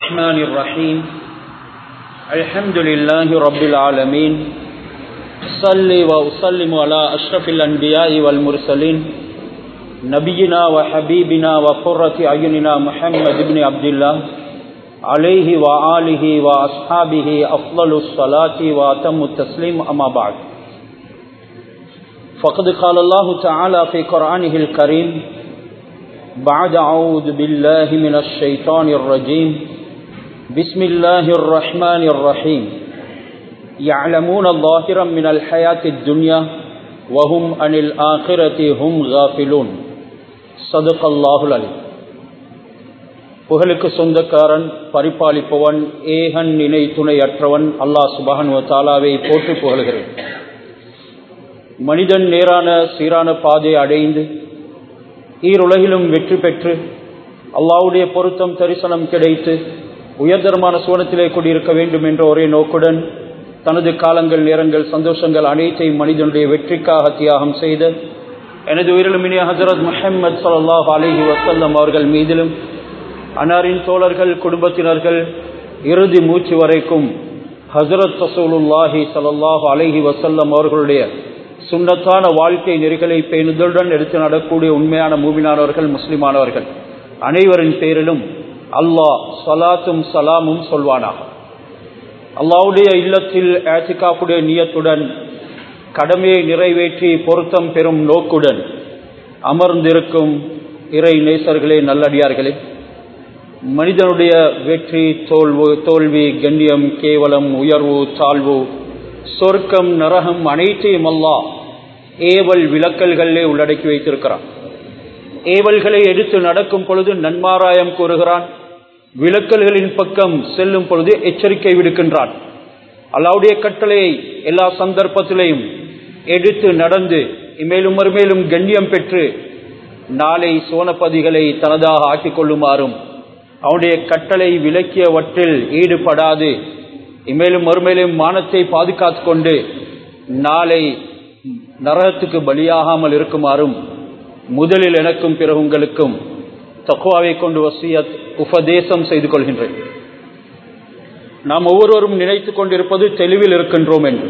الرحمن الرحيم الحمد لله رب العالمين صلي وأسلم على أشرف الأنبياء والمرسلين نبينا وحبيبنا وقرة أعيننا محمد بن عبد الله عليه وآله وأصحابه أفضل الصلاة وأتم التسليم أما بعد فقد قال الله تعالى في قرآنه الكريم بعد أعوذ بالله من الشيطان الرجيم بسم الله الرحمن الرحيم يعلمون ظاهرا من الحياة الدنيا وهم عن الآخرة هم غافلون صدق الله العليم புகழுக்கு சொந்தக்காரன் பரிபாலிப்பவன் ஏகன் நினை துணையற்றவன் அல்லாஹ் சுபஹன் தாலாவை போற்றி புகழ்கிறேன் மனிதன் நேரான சீரான பாதையை அடைந்து ஈருலகிலும் வெற்றி பெற்று அல்லாவுடைய பொருத்தம் தரிசனம் கிடைத்து உயர்தரமான சோனத்திலே கூடியிருக்க வேண்டும் என்ற ஒரே நோக்குடன் தனது காலங்கள் நேரங்கள் சந்தோஷங்கள் அனைத்தையும் மனிதனுடைய வெற்றிக்காக தியாகம் செய்த எனது உயிரிலுமினிய ஹசரத் முஹம்மது சல்லாஹ் அலிஹி வசல்லம் அவர்கள் மீதிலும் அன்னாரின் தோழர்கள் குடும்பத்தினர்கள் இறுதி மூச்சு வரைக்கும் ஹசரத் ரசூலுல்லாஹி சல்லாஹு அலஹி வசல்லம் அவர்களுடைய சுண்ணத்தான வாழ்க்கை நெறிகளை பேணுதலுடன் எடுத்து நடக்கூடிய உண்மையான மூவினானவர்கள் முஸ்லிமானவர்கள் அனைவரின் பேரிலும் அல்லாஹ் சலாத்தும் சலாமும் சொல்வானாக அல்லாவுடைய இல்லத்தில் ஏசிகாப்புடைய நியத்துடன் கடமையை நிறைவேற்றி பொருத்தம் பெறும் நோக்குடன் அமர்ந்திருக்கும் இறை நேசர்களே நல்லடியார்களே மனிதனுடைய வெற்றி தோல்வு தோல்வி கண்ணியம் கேவலம் உயர்வு தாழ்வு சொர்க்கம் நரகம் அனைத்தையும் அல்லா ஏவல் விளக்கல்களே உள்ளடக்கி வைத்திருக்கிறான் ஏவல்களை எடுத்து நடக்கும் பொழுது நன்மாராயம் கூறுகிறான் விளக்கல்களின் பக்கம் செல்லும் பொழுது எச்சரிக்கை விடுக்கின்றான் அல்லாவுடைய கட்டளையை எல்லா சந்தர்ப்பத்திலையும் எடுத்து நடந்து இமேலும் மறுமேலும் கண்ணியம் பெற்று நாளை சோனப்பதிகளை தனதாக ஆக்கிக் கொள்ளுமாறும் அவனுடைய கட்டளை விலக்கியவற்றில் ஈடுபடாது இமேலும் மறுமையிலும் மானத்தை பாதுகாத்து கொண்டு நாளை நரகத்துக்கு பலியாகாமல் இருக்குமாறும் முதலில் எனக்கும் பிறகு உங்களுக்கும் தக்குவாவை கொண்டு வசிய உபதேசம் செய்து கொள்கின்றேன் நாம் ஒவ்வொருவரும் நினைத்து கொண்டிருப்பது தெளிவில் இருக்கின்றோம் என்று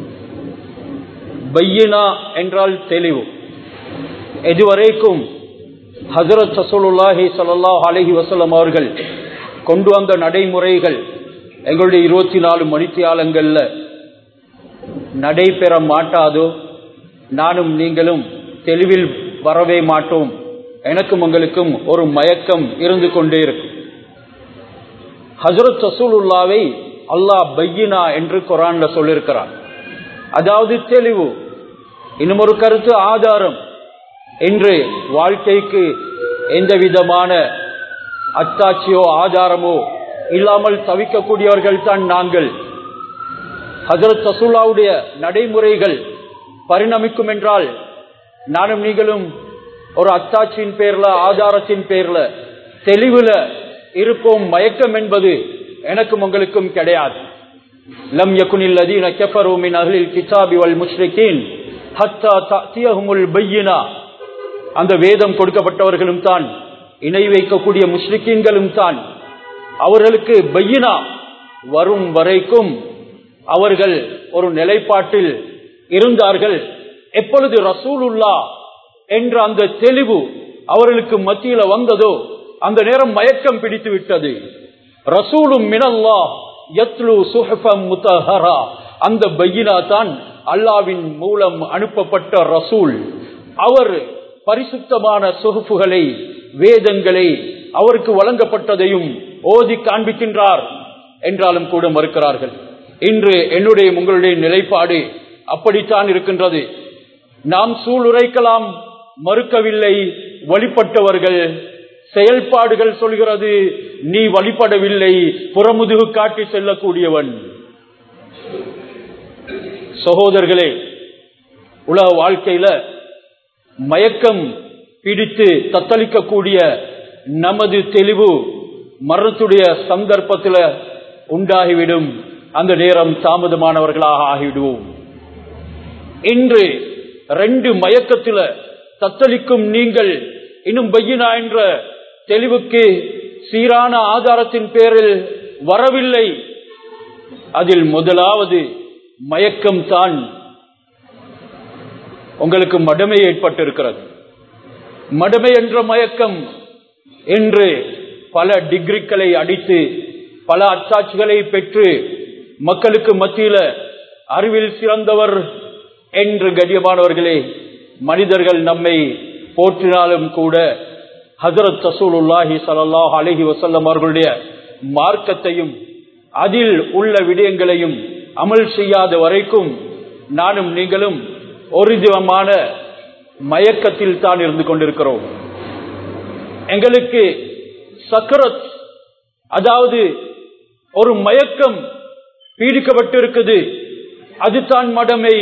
பையினா என்றால் தெளிவு இதுவரைக்கும் ஹசரத் சசூலுல்லாஹி சல்லாஹ் அலஹி வசலம் அவர்கள் கொண்டு வந்த நடைமுறைகள் எங்களுடைய இருபத்தி நாலு மணித்தியாலங்கள்ல நடைபெற மாட்டாதோ நானும் நீங்களும் தெளிவில் வரவே மாட்டோம் எனக்கும் உங்களுக்கும் ஒரு மயக்கம் இருந்து கொண்டே இருக்கும் ஹசரத் ரசூலுல்லாவை அல்லாஹ் பையினா என்று குரான்ல சொல்லியிருக்கிறான் அதாவது தெளிவு இன்னும் ஒரு கருத்து ஆதாரம் என்று வாழ்க்கைக்கு எந்த விதமான அத்தாட்சியோ ஆதாரமோ இல்லாமல் தவிக்கக்கூடியவர்கள் தான் நாங்கள் ஹசரத் சசூலாவுடைய நடைமுறைகள் பரிணமிக்கும் என்றால் நானும் நீங்களும் ஒரு அத்தாட்சியின் பேர்ல ஆதாரத்தின் பேர்ல தெளிவுல இருப்போம் மயக்கம் என்பது எனக்கும் உங்களுக்கும் கிடையாது லம் யகுனில் லதீன கஃபரு மின் அஹ்லில் கிதாபி வல் முஷ்ரிகீன் ஹத்தா தஅதியஹுமுல் பையினா அந்த வேதம் கொடுக்கப்பட்டவர்களும் தான் இணை வைக்கக்கூடிய முஷ்ரிக்கீன்களும் தான் அவர்களுக்கு பையினா வரும் வரைக்கும் அவர்கள் ஒரு நிலைப்பாட்டில் இருந்தார்கள் எப்பொழுது ரசூலுல்லா என்ற அந்த தெளிவு அவர்களுக்கு மத்தியில வந்ததோ அந்த நேரம் மயக்கம் பிடித்து விட்டது ரசூலும் மினல்லா யத்லு சுஹஃபம் முத்தஹரா அந்த பையினா தான் அல்லாவின் மூலம் அனுப்பப்பட்ட ரசூல் அவர் பரிசுத்தமான சொகுப்புகளை வேதங்களை அவருக்கு வழங்கப்பட்டதையும் ஓதி காண்பிக்கின்றார் என்றாலும் கூட மறுக்கிறார்கள் இன்று என்னுடைய உங்களுடைய நிலைப்பாடு அப்படித்தான் இருக்கின்றது நாம் சூளுரைக்கலாம் மறுக்கவில்லை வழிபட்டவர்கள் செயல்பாடுகள் சொல்கிறது நீ வழிபடவில்லை புறமுதுகு காட்டி செல்லக்கூடியவன் சகோதரர்களே உலக வாழ்க்கையில மயக்கம் பிடித்து தத்தளிக்கக்கூடிய நமது தெளிவு மரணத்துடைய சந்தர்ப்பத்தில் உண்டாகிவிடும் அந்த நேரம் தாமதமானவர்களாக ஆகிவிடுவோம் இன்று ரெண்டு மயக்கத்தில் தத்தளிக்கும் நீங்கள் இன்னும் பையினா என்ற தெளிவுக்கு சீரான ஆதாரத்தின் பேரில் வரவில்லை அதில் முதலாவது மயக்கம் தான் உங்களுக்கு மடமை ஏற்பட்டிருக்கிறது மடமை என்ற மயக்கம் என்று பல டிகிரிகளை அடித்து பல அச்சாட்சிகளை பெற்று மக்களுக்கு மத்தியில அறிவில் சிறந்தவர் என்று கடியமானவர்களே மனிதர்கள் நம்மை போற்றினாலும் கூட ஹசரத் ரசூலுல்லாஹி ஸல்லல்லாஹு அலைஹி வஸல்லம் அவர்களுடைய மார்க்கத்தையும் அதில் உள்ள விடயங்களையும் அமல் செய்யாத வரைக்கும் நானும் நீங்களும் ஒரு விதமான மயக்கத்தில் தான் இருந்து கொண்டிருக்கிறோம் எங்களுக்கு சக்கரத் அதாவது ஒரு மயக்கம் பீடிக்கப்பட்டிருக்குது அதுதான் மடமை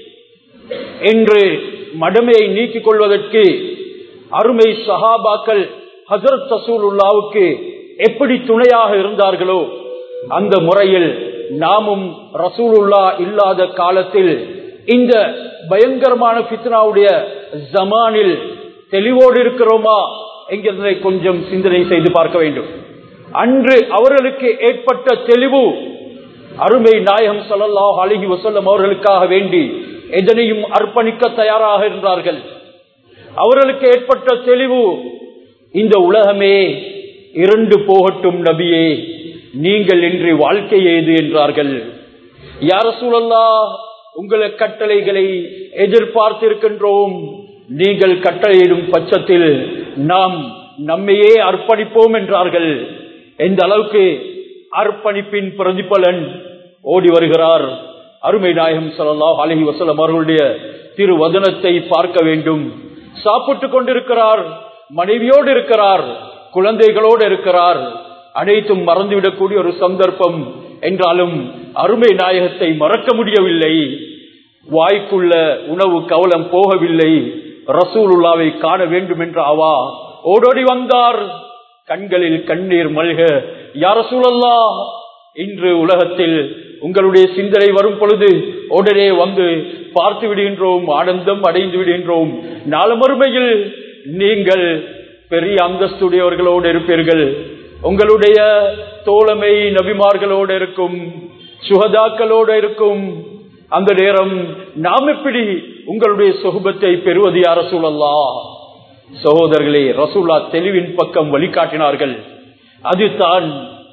என்று மடமையை நீக்கிக் கொள்வதற்கு அருமை சஹாபாக்கள் ஹசரத் ரசூலுல்லாவுக்கு எப்படி துணையாக இருந்தார்களோ அந்த முறையில் நாமும் ரசூலுல்லா இல்லாத காலத்தில் இந்த பயங்கரமான பித்னாவுடைய ஜமானில் தெளிவோடு இருக்கிறோமா என்கிறதை கொஞ்சம் சிந்தனை செய்து பார்க்க வேண்டும் அன்று அவர்களுக்கு ஏற்பட்ட தெளிவு அருமை நாயகம் ஸல்லல்லாஹு அலைஹி வஸல்லம் அவர்களுக்காக வேண்டி எதனையும் அர்ப்பணிக்க தயாராக இருந்தார்கள் அவர்களுக்கு ஏற்பட்ட தெளிவு இந்த உலகமே இரண்டு போகட்டும் நபியே நீங்கள் இன்று வாழ்க்கை ஏது என்றார்கள் யார சூழல்லா உங்களை கட்டளைகளை எதிர்பார்த்திருக்கின்றோம் நீங்கள் கட்டளையிடும் பட்சத்தில் நாம் நம்மையே அர்ப்பணிப்போம் என்றார்கள் எந்த அளவுக்கு அர்ப்பணிப்பின் பிரதிபலன் ஓடி வருகிறார் அருமை நாயகம் ஸல்லல்லாஹு அலைஹி வஸல்லம் அவர்களுடைய திருவதனத்தை பார்க்க வேண்டும் சாப்பிட்டுக் கொண்டிருக்கிறார் மனைவியோடு இருக்கிறார் குழந்தைகளோடு இருக்கிறார் அனைத்தும் மறந்துவிடக்கூடிய ஒரு சந்தர்ப்பம் என்றாலும் அருமை நாயகத்தை மறக்க முடியவில்லை வாய்க்குள்ள உணவு கவலம் போகவில்லை ரசூலுல்லாவை காண வேண்டும் என்ற அவா ஓடோடி வந்தார் கண்களில் கண்ணீர் மல்க யார் ரசூலல்லா இன்று உலகத்தில் உங்களுடைய சிந்தனை வரும் பொழுது உடனே வந்து பார்த்து விடுகின்றோம் ஆனந்தம் அடைந்து விடுகின்றோம் நாலு மறுமையில் நீங்கள் பெரிய அந்தஸ்துடையவர்களோடு இருப்பீர்கள் உங்களுடைய தோழமை நபிமார்களோடு இருக்கும் சுகதாக்களோடு இருக்கும் அந்த நேரம் நாம் எப்படி உங்களுடைய சுகபத்தை பெறுவது யார சூழல்லா சகோதரர்களே ரசூல்லா தெளிவின் பக்கம் வழிகாட்டினார்கள் அதுதான்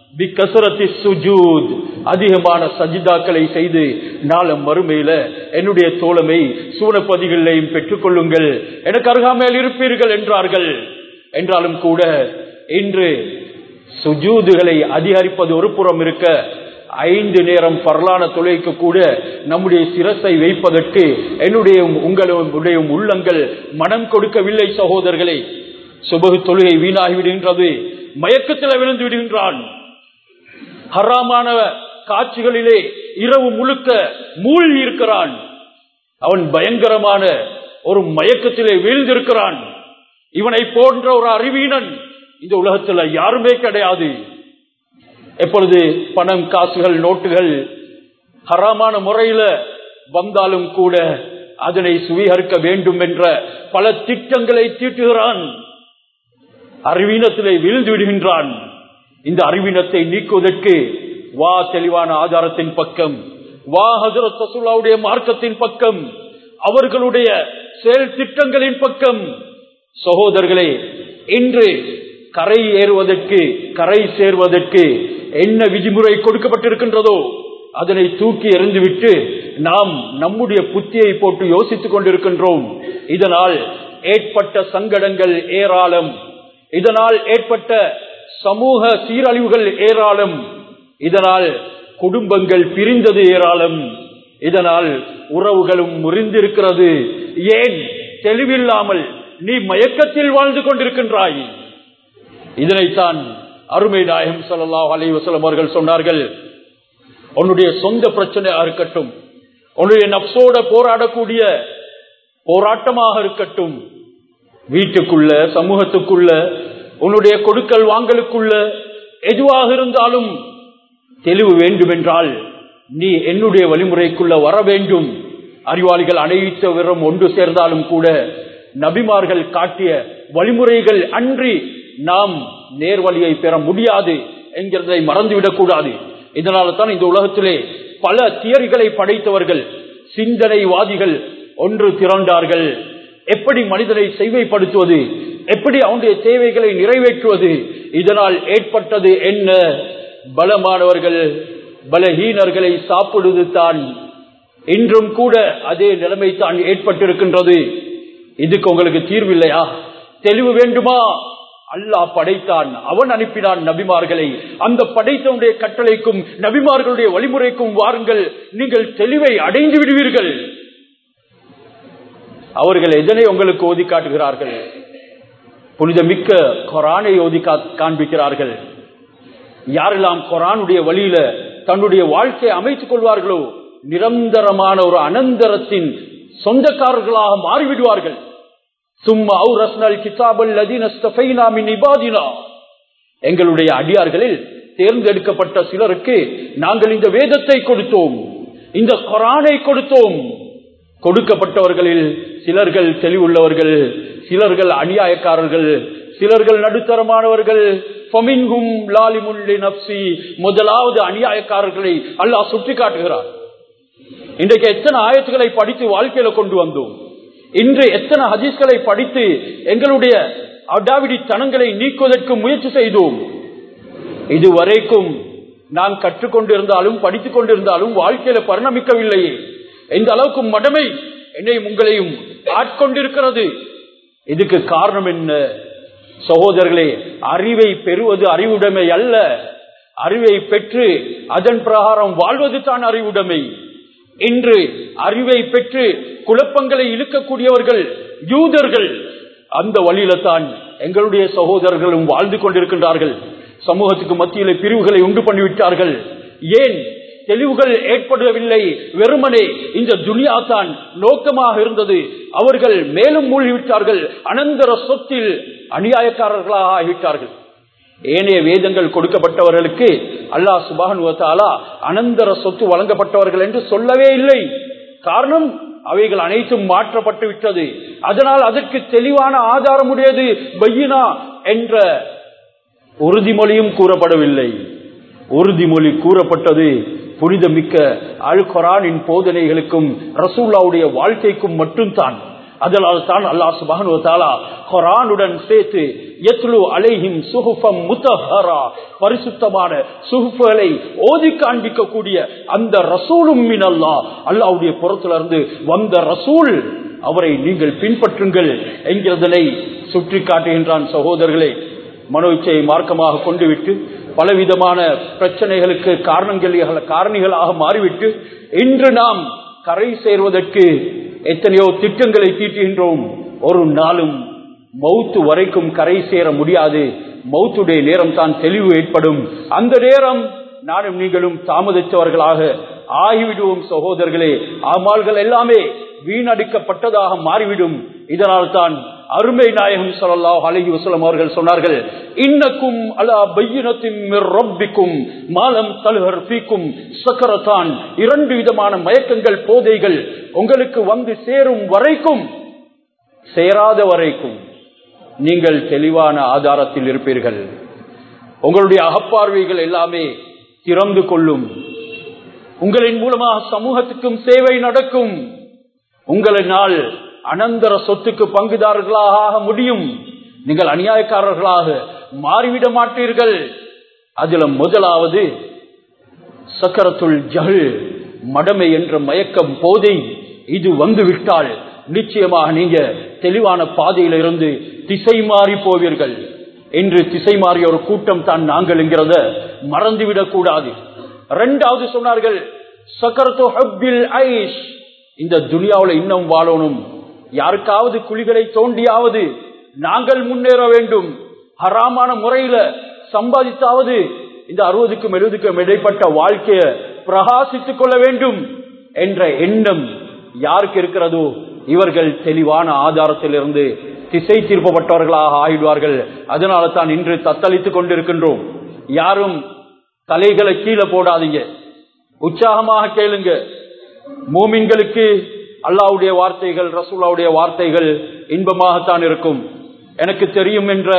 சுஜூத் அதிகமான சஜிதாக்களை செய்து நாளம் மறுமையில என்னுடைய தோழமை சூனப்பதிகளையும் பெற்றுக் கொள்ளுங்கள் எனக்கு அருகாமையில் இருப்பீர்கள் என்றார்கள் என்றாலும் கூட இன்று சுஜூதுகளை அதிகரிப்பது ஒரு புறம் இருக்க ஐந்து நேரம் பரலான தொலைக்கு கூட நம்முடைய சிரசை வைப்பதற்கு என்னுடைய உங்களுடைய உள்ளங்கள் மனம் கொடுக்கவில்லை சகோதரர்களே சுபகு தொழுகை வீணாகி விடுகின்றது மயக்கத்தில் விழுந்து விடுகின்றான் ஹராமான காட்சிகளிலே இரவு முழுக்க மூழ்கி இருக்கிறான் அவன் பயங்கரமான ஒரு மயக்கத்திலே வீழ்ந்திருக்கிறான் இவனை போன்ற ஒரு அறிவீனன் இந்த உலகத்துல யாருமே கிடையாது எப்பொழுது பணம் காசுகள் நோட்டுகள் ஹராமான முறையில வந்தாலும் கூட அதனை சுவீகரிக்க வேண்டும் என்ற பல திட்டங்களை தீட்டுகிறான் அறிவீனத்திலே வீழ்ந்து விடுகின்றான் இந்த அறிவீனத்தை நீக்குவதற்கு வா தெளிவான ஆதாரத்தின் பக்கம் வா ஹசரத் ரசூலாவுடைய மார்க்கத்தின் பக்கம் அவர்களுடைய செயல் திட்டங்களின் பக்கம் சகோதரர்களே இன்று கரை ஏறுவதற்கு கரை சேர்வதற்கு என்ன விதிமுறை கொடுக்கப்பட்டிருக்கின்றதோ அதனை தூக்கி எறிந்துவிட்டு நாம் நம்முடைய புத்தியை போட்டு யோசித்துக் கொண்டிருக்கின்றோம் இதனால் ஏற்பட்ட சங்கடங்கள் ஏராளம் இதனால் ஏற்பட்ட சமூக சீரழிவுகள் ஏராளம் இதனால் குடும்பங்கள் பிரிந்தது ஏராளம் இதனால் உறவுகளும் முறிந்திருக்கிறது ஏன் தெளிவில்லாமல் நீ மயக்கத்தில் வாழ்ந்து கொண்டிருக்கின்றாய் இதனைத்தான் அருமை நாயகம் ஸல்லல்லாஹு அலைஹி வஸல்லம் அவர்கள் சொன்னார்கள் உன்னுடைய சொந்த பிரச்சனையா இருக்கட்டும் உன்னுடைய நப்சோட போராடக்கூடிய போராட்டமாக இருக்கட்டும் வீட்டுக்குள்ள சமூகத்துக்குள்ள உன்னுடைய கொடுக்கல் வாங்கலுக்குள்ள எதுவாக இருந்தாலும் தெளிவு வேண்டுமென்றால் நீ என்னுடைய வழிமுறைக்குள்ள வர வேண்டும் அறிவாளிகள் அனைத்தவரும் ஒன்று சேர்ந்தாலும் கூட நபிமார்கள் காட்டிய வழிமுறைகள் அன்றி நாம் நேர்வழியை பெற முடியாது என்கிறதை மறந்துவிடக் கூடாது இதனால தான் இந்த உலகத்திலே பல தியரிகளை படைத்தவர்கள் சிந்தனைவாதிகள் ஒன்று திரண்டார்கள் எப்படி மனிதனை செய்வைப்படுத்துவது எப்படி அவனுடைய தேவைகளை நிறைவேற்றுவது இதனால் ஏற்பட்டது என்ன பலமானவர்கள் பலஹீனர்களை சாப்பிடுவது தான் இன்றும் கூட அதே நிலைமை தான் ஏற்பட்டிருக்கின்றது இதுக்கு உங்களுக்கு தீர்வு இல்லையா தெளிவு வேண்டுமா அல்லாஹ் படைத்தான் அவன் அனுப்பினான் நபிமார்களை அந்த படைத்தவனுடைய கட்டளைக்கும் நபிமார்களுடைய வழிமுறைக்கும் வாருங்கள் நீங்கள் தெளிவை அடைந்து விடுவீர்கள் அவர்கள் எதனை உங்களுக்கு ஓதி காட்டுகிறார்கள் புனித மிக்க கொரானை ஓதி காண்பிக்கிறார்கள் யாரெல்லாம் கொரானுடைய வழியில தன்னுடைய வாழ்க்கையை அமைத்துக் கொள்வார்களோ நிரந்தரமான ஒரு அனந்தரத்தின் சொந்தக்காரர்களாக மாறிவிடுவார்கள் சும்மா ரஸ்னல் கிதாபல் இபாதினா எங்களுடைய அடியார்களில் தேர்ந்தெடுக்கப்பட்ட சிலருக்கு நாங்கள் இந்த வேதத்தை கொடுத்தோம் இந்த கொரானை கொடுத்தோம் கொடுக்கப்பட்டவர்களில் சிலர்கள் தெளிவுள்ளவர்கள் சிலர்கள் அநியாயக்காரர்கள் சிலர்கள் நடுத்தரமானவர்கள் முதலாவது அநியாயக்காரர்களை அல்லாஹ் சுட்டி காட்டுகிறார் இன்றைக்கு எத்தனை ஆயத்துக்களை படித்து வாழ்க்கையில கொண்டு வந்தோம் இன்று எத்தனை ஹதீஸ்களை படித்து எங்களுடைய அடாவிடி தனங்களை நீக்குவதற்கு முயற்சி செய்தோம் இதுவரைக்கும் நான் கற்றுக்கொண்டிருந்தாலும் படித்துக் கொண்டிருந்தாலும் வாழ்க்கையில பரிணமிக்கவில்லையே எந்த அளவுக்கு மடமை என்னையும் உங்களையும் ஆட்கொண்டிருக்கிறது இதுக்கு காரணம் என்ன சகோதரர்களே அறிவை பெறுவது அறிவுடைமை அல்ல அறிவை பெற்று அதன் பிரகாரம் வாழ்வது தான் அறிவுடைமை இன்று அறிவை பெற்று குழப்பங்களை இழுக்கக்கூடியவர்கள் யூதர்கள் அந்த வழியில தான் எங்களுடைய சகோதரர்களும் வாழ்ந்து கொண்டிருக்கின்றார்கள் சமூகத்துக்கு மத்தியிலே பிரிவுகளை உண்டு பண்ணிவிட்டார்கள் ஏன் தெளிவுகள் ஏற்படவில்லை வெறுமனே இந்த துனியா தான் நோக்கமாக இருந்தது அவர்கள் மேலும் மூழ்கிவிட்டார்கள் அனந்தர சொத்தில் அநியாயக்காரர்களாக ஆகிவிட்டார்கள் ஏனைய வேதங்கள் கொடுக்கப்பட்டவர்களுக்கு அல்லாஹ் சுபான் அனந்தர சொத்து வழங்கப்பட்டவர்கள் என்று சொல்லவே இல்லை காரணம் அவைகள் அனைத்தும் மாற்றப்பட்டு விட்டது அதனால் அதற்கு தெளிவான ஆதாரம் உடையது பையினா என்ற உறுதிமொழியும் கூறப்படவில்லை உறுதிமொழி கூறப்பட்டது புனிதமிக்க அல் கொரானின் போதனைகளுக்கும் ரசூல்லாவுடைய வாழ்க்கைக்கும் மட்டும்தான் அதனால் தான் அல்லாஹ் சுபானு தாலா கொரானுடன் சேர்த்து எத்லு அலைஹிம் சுகுஃபம் முத்தஹரா பரிசுத்தமான சுகுஃபுகளை ஓதி காண்பிக்கக்கூடிய அந்த ரசூலும் மின் அல்லா அல்லாவுடைய புறத்திலிருந்து வந்த ரசூல் அவரை நீங்கள் பின்பற்றுங்கள் என்கிறதனை சுற்றி காட்டுகின்றான் சகோதரர்களே மனோ இச்சையை மார்க்கமாக கொண்டுவிட்டு பலவிதமான பிரச்சனைகளுக்கு காரணங்கள் காரணிகளாக மாறிவிட்டு இன்று நாம் கரை சேர்வதற்கு எத்தனையோ திட்டங்களை தீட்டுகின்றோம் ஒரு நாளும் மௌத்து வரைக்கும் கரை சேர முடியாது மௌத்துடைய நேரம் தான் தெளிவு ஏற்படும் அந்த நேரம் நானும் நீங்களும் தாமதித்தவர்களாக ஆகிவிடுவோம் சகோதரர்களே ஆமால்கள் எல்லாமே வீணடிக்கப்பட்டதாக மாறிவிடும் இதனால் தான் அருமை நாயகம் சொல்லலாஹ் அலஹி வசலம் அவர்கள் சொன்னார்கள் இன்னக்கும் அலா பையினத்தின் ரொப்பிக்கும் மாலம் தலுகர் பீக்கும் சக்கரத்தான் இரண்டு விதமான மயக்கங்கள் போதைகள் உங்களுக்கு வந்து சேரும் வரைக்கும் சேராத வரைக்கும் நீங்கள் தெளிவான ஆதாரத்தில் இருப்பீர்கள் உங்களுடைய அகப்பார்வைகள் எல்லாமே திறந்து கொள்ளும் உங்களின் மூலமாக சமூகத்துக்கும் சேவை நடக்கும் உங்களினால் அனந்தர சொத்துக்கு பங்குதாரர்களாக ஆக முடியும் நீங்கள் அநியாயக்காரர்களாக மாறிவிட மாட்டீர்கள் அதுல முதலாவது சக்கரத்துள் ஜஹல் மடமை என்ற மயக்கம் போதை இது வந்துவிட்டால் நிச்சயமாக நீங்க தெளிவான பாதையில இருந்து திசை மாறி போவீர்கள் என்று திசை மாறிய ஒரு கூட்டம் தான் நாங்கள் என்கிறத மறந்துவிடக் கூடாது இரண்டாவது சொன்னார்கள் சக்கரத்து ஹப்பில் ஐஷ் இந்த துனியாவுல இன்னும் வாழணும் யாருக்காவது குழிகளை தோண்டியாவது நாங்கள் முன்னேற வேண்டும் ஹராமான முறையில சம்பாதித்தாவது இந்த அறுபதுக்கும் எழுபதுக்கும் இடைப்பட்ட வாழ்க்கைய பிரகாசித்துக் கொள்ள வேண்டும் என்ற எண்ணம் யாருக்கு இருக்கிறதோ இவர்கள் தெளிவான ஆதாரத்திலிருந்து திசை திருப்பப்பட்டவர்களாக ஆகிடுவார்கள் அதனால தான் இன்று தத்தளித்துக் கொண்டிருக்கின்றோம் யாரும் தலைகளை கீழே போடாதீங்க உற்சாகமாக கேளுங்க மூமின்களுக்கு அல்லாவுடைய வார்த்தைகள் ரசூலாவுடைய வார்த்தைகள் இன்பமாகத்தான் இருக்கும் எனக்கு தெரியும் என்ற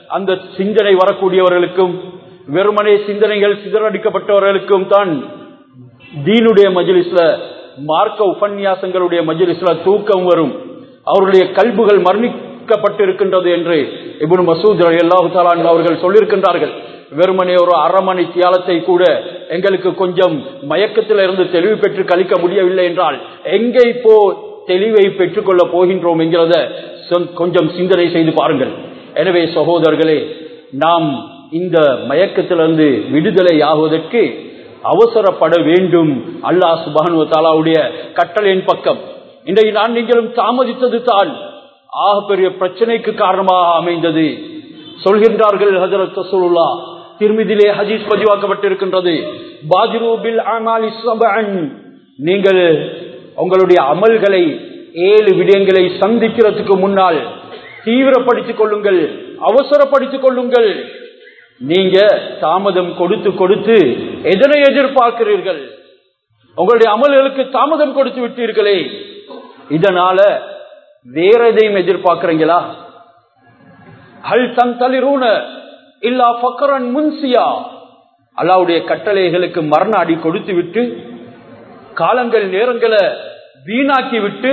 அந்த சிந்தனை வரக்கூடியவர்களுக்கும் வெறுமனே சிந்தனைகள் சிதறடிக்கப்பட்டவர்களுக்கும் தான் தீனுடைய மஜிலிஸ்ல மார்க்க உபன்யாசங்களுடைய மஜிலிஸ்ல தூக்கம் வரும் அவருடைய கல்புகள் மரணிக்கப்பட்டிருக்கின்றது என்று இபுன் மசூத் அல்லாஹு தாலான் அவர்கள் சொல்லியிருக்கின்றார்கள் வெறுமனே ஒரு அரை மணி தியாலத்தை கூட எங்களுக்கு கொஞ்சம் மயக்கத்தில் இருந்து தெளிவு பெற்று கழிக்க முடியவில்லை என்றால் எங்கே இப்போ தெளிவை பெற்றுக்கொள்ள போகின்றோம் என்கிறத கொஞ்சம் சிந்தனை செய்து பாருங்கள் எனவே சகோதரர்களே நாம் இந்த மயக்கத்திலிருந்து விடுதலை ஆகுவதற்கு அவசரப்பட வேண்டும் அல்லாஹ் சுபானு தாலாவுடைய கட்டளையின் பக்கம் இன்றைக்கு நான் நீங்களும் தாமதித்தது தான் ஆக பெரிய பிரச்சனைக்கு காரணமாக அமைந்தது சொல்கின்றார்கள் ஹசரத் ரசூலுல்லா திருமிதிலே ஹஜீஸ் பதிவாக்கப்பட்டிருக்கின்றது பாஜிரூபில் அமாலி சபஅன் நீங்கள் உங்களுடைய அமல்களை ஏழு விடயங்களை சந்திக்கிறதுக்கு முன்னால் தீவிரப்படுத்திக் கொள்ளுங்கள் அவசரப்படுத்திக் கொள்ளுங்கள் நீங்க தாமதம் கொடுத்து கொடுத்து எதனை எதிர்பார்க்கிறீர்கள் உங்களுடைய அமல்களுக்கு தாமதம் கொடுத்து விட்டீர்களே இதனால வேற எதையும் எதிர்பார்க்கிறீங்களா ஹல் தன் தளிரூன இல்லா பக்கரன் முன்சியா அல்லாவுடைய கட்டளைகளுக்கு மரண அடி கொடுத்து விட்டு காலங்கள் நேரங்களை வீணாக்கி விட்டு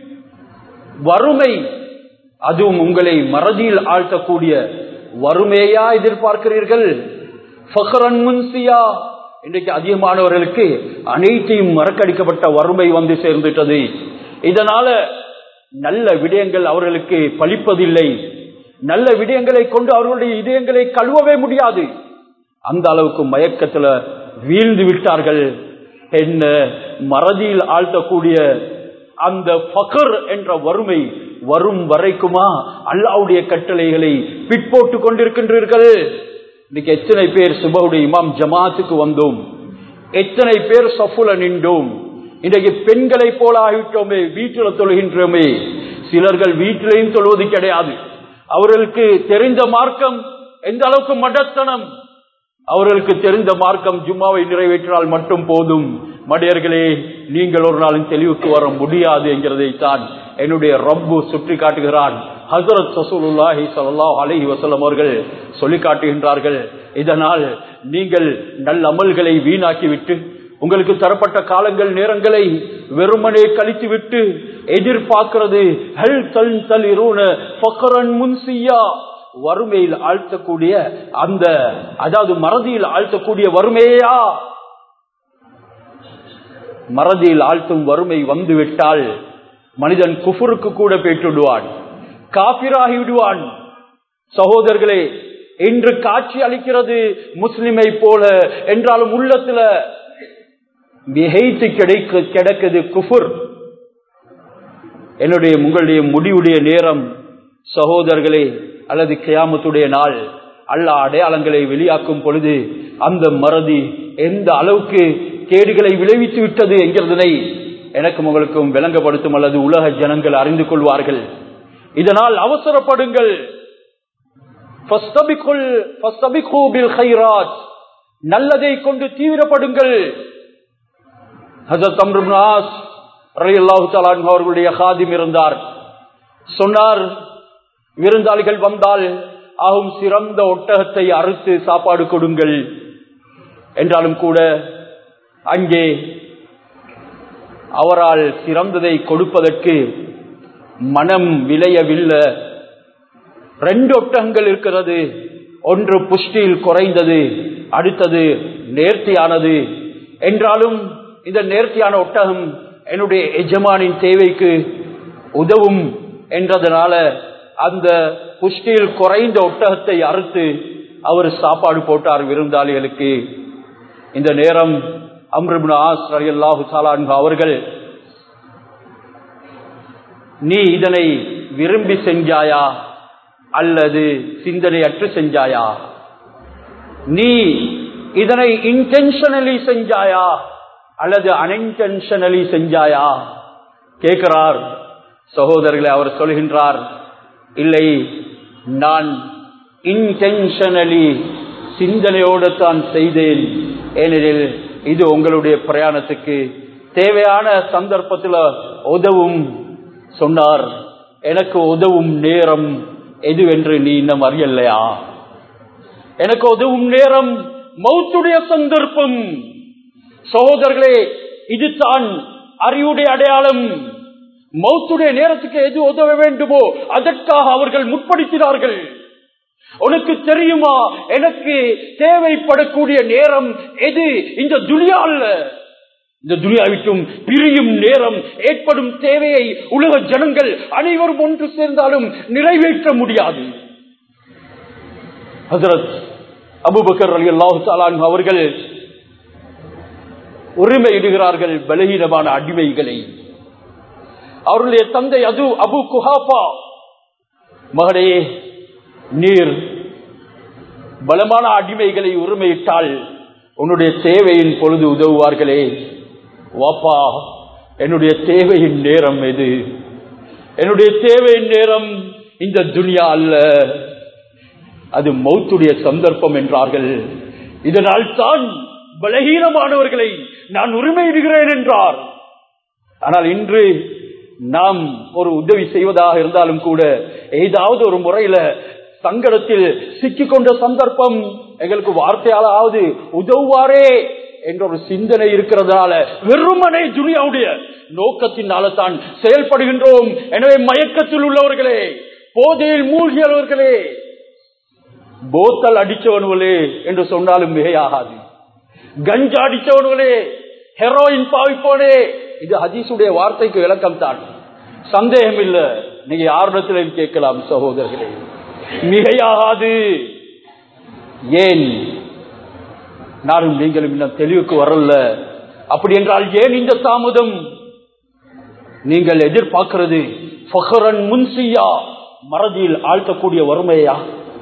வறுமை அதுவும் உங்களை மறதியில் ஆழ்த்தக்கூடிய வறுமையா எதிர்பார்க்கிறீர்கள் ஃபக்ரன் முன்சியா இன்றைக்கு அதிகமானவர்களுக்கு அனைத்தையும் மறக்கடிக்கப்பட்ட வறுமை வந்து சேர்ந்துட்டது இதனால நல்ல விடயங்கள் அவர்களுக்கு பலிப்பதில்லை நல்ல விடயங்களை கொண்டு அவர்களுடைய இதயங்களை கழுவவே முடியாது அந்த அளவுக்கு மயக்கத்துல வீழ்ந்து விட்டார்கள் என்ன மறதியில் ஆழ்த்தக்கூடிய அந்த பகர் என்ற வறுமை வரும் வரைக்குமா அல்லாவுடைய கட்டளைகளை பிற்போட்டு கொண்டிருக்கின்றீர்கள் இன்னைக்கு எத்தனை பேர் சுபவுடைய இமாம் ஜமாத்துக்கு வந்தோம் எத்தனை பேர் சஃபுல நின்றோம் இன்றைக்கு பெண்களை போல ஆகிவிட்டோமே வீட்டில் தொழுகின்றோமே சிலர்கள் வீட்டிலையும் தொழுவது கிடையாது அவர்களுக்கு தெரிந்த மார்க்கம் எந்த அளவுக்கு மடத்தனம் அவர்களுக்கு தெரிந்த மார்க்கம் ஜும்மாவை நிறைவேற்றினால் மட்டும் போதும் மடையர்களே நீங்கள் ஒரு நாளும் தெளிவுக்கு வர முடியாது என்கிறதை தான் என்னுடைய ரப்பு சுட்டி காட்டுகிறான் ஹசரத் சசூலுல்லாஹி சல்லாஹ் அலஹி வசலம் அவர்கள் சொல்லி காட்டுகின்றார்கள் இதனால் நீங்கள் நல்ல அமல்களை வீணாக்கிவிட்டு உங்களுக்கு தரப்பட்ட காலங்கள் நேரங்களை வெறுமனே கழித்து விட்டு எதிர்பார்க்கிறது ஹல் தல் தலிரூன ஃபக்ரன் முன்சியா வறுமையில் ஆழ்த்தக்கூடிய அந்த அதாவது மறதியில் ஆழ்த்தக்கூடிய வறுமையா மறதியில் ஆழ்த்தும் வறுமை வந்து விட்டால் மனிதன் குஃபுருக்கு கூட பெற்றுடுவான் காபிராகி விடுவான் சகோதரர்களே இன்று காட்சி அளிக்கிறது முஸ்லிமை போல என்றாலும் உள்ளத்துல மிகைத்து கிடைக்க கிடக்குது குஃபுர் என்னுடைய உங்களுடைய முடிவுடைய நேரம் சகோதரர்களே அல்லது கியாமத்துடைய நாள் அல்ல அடையாளங்களை வெளியாக்கும் பொழுது அந்த மறதி எந்த அளவுக்கு கேடுகளை விளைவித்து விட்டது என்கிறதனை எனக்கும் உங்களுக்கும் விளங்கப்படுத்தும் அல்லது உலக ஜனங்கள் அறிந்து கொள்வார்கள் இதனால் அவசரப்படுங்கள் நல்லதை கொண்டு தீவிரப்படுங்கள் அவர்களுடைய காதிம் இருந்தார் சொன்னார் விருந்தாளிகள் வந்தால் ஆகும் சிறந்த ஒட்டகத்தை அறுத்து சாப்பாடு கொடுங்கள் என்றாலும் கூட அங்கே அவரால் சிறந்ததை கொடுப்பதற்கு மனம் விளையவில்லை ரெண்டு ஒட்டகங்கள் இருக்கிறது ஒன்று புஷ்டியில் குறைந்தது அடுத்தது நேர்த்தியானது என்றாலும் இந்த நேர்த்தியான ஒட்டகம் என்னுடைய எஜமானின் தேவைக்கு உதவும் என்றதனால அந்த புஷ்டியில் குறைந்த ஒட்டகத்தை அறுத்து அவர் சாப்பாடு போட்டார் விருந்தாளிகளுக்கு இந்த நேரம் அம்ருபின் ஆஸ் அல்லாஹு சாலான் அவர்கள் நீ இதனை விரும்பி செஞ்சாயா அல்லது சிந்தனையற்று செஞ்சாயா நீ இதனை இன்டென்ஷனலி செஞ்சாயா அல்லது அன்இன்டென்ஷனலி செஞ்சாயா கேட்கிறார் சகோதரர்களை அவர் சொல்கின்றார் இல்லை நான் இன்டென்ஷனலி சிந்தனையோடு தான் செய்தேன் ஏனெனில் இது உங்களுடைய பிரயாணத்துக்கு தேவையான சந்தர்ப்பத்தில் உதவும் சொன்னார் எனக்கு உதவும் நேரம் எதுவென்று நீ இன்னும் அறியலையா எனக்கு உதவும் நேரம் மௌத்துடைய சந்தர்ப்பம் சகோதரர்களே இதுதான் அறிவுடைய அடையாளம் மௌத்துடைய நேரத்துக்கு எது உதவ வேண்டுமோ அதற்காக அவர்கள் முற்படுத்தினார்கள் உனக்கு தெரியுமா எனக்கு தேவைப்படக்கூடிய நேரம் எது இந்த துனியா அல்ல இந்த துனியா விட்டும் பிரியும் நேரம் ஏற்படும் தேவையை உலக ஜனங்கள் அனைவரும் ஒன்று சேர்ந்தாலும் நிறைவேற்ற முடியாது ஹசரத் அபுபக்கர் அலி அல்லாஹு அவர்கள் உரிமையிடுகிறார்கள் பலகீனமான அடிமைகளை அவருடைய தந்தை அது அபு குஹாபா மகனே நீர் பலமான அடிமைகளை உரிமையிட்டால் உன்னுடைய தேவையின் பொழுது உதவுவார்களே வாப்பா என்னுடைய தேவையின் நேரம் எது என்னுடைய தேவையின் நேரம் இந்த துனியா அல்ல அது மௌத்துடைய சந்தர்ப்பம் என்றார்கள் இதனால் தான் பலகீனமானவர்களை நான் உரிமையிடுகிறேன் என்றார் ஆனால் இன்று நாம் ஒரு உதவி செய்வதாக இருந்தாலும் கூட ஏதாவது ஒரு முறையில சங்கடத்தில் சிக்கிக்கொண்ட சந்தர்ப்பம் எங்களுக்கு வார்த்தையாலாவது உதவுவாரே என்ற ஒரு சிந்தனை இருக்கிறதுனால வெறுமனை துனியாவுடைய நோக்கத்தினால தான் செயல்படுகின்றோம் எனவே மயக்கத்தில் உள்ளவர்களே போதையில் மூழ்கியவர்களே போத்தல் அடிச்சவனுகளே என்று சொன்னாலும் மிகையாகாது கஞ்சா அடிச்சவனுகளே ஹெரோயின் பாவிப்போனே இது ஹதீசுடைய வார்த்தைக்கு விளக்கம் தான் சந்தேகம் இல்ல நீங்க யாரிடத்திலும் கேட்கலாம் சகோதரர்களே மிகையாகாது ஏன் நானும் நீங்களும் இன்னும் தெளிவுக்கு வரல அப்படி என்றால் ஏன் இந்த தாமதம் நீங்கள் எதிர்பார்க்கிறது ஃபஹரன் முன்சியா மறதியில் ஆழ்த்தக்கூடிய வறுமையா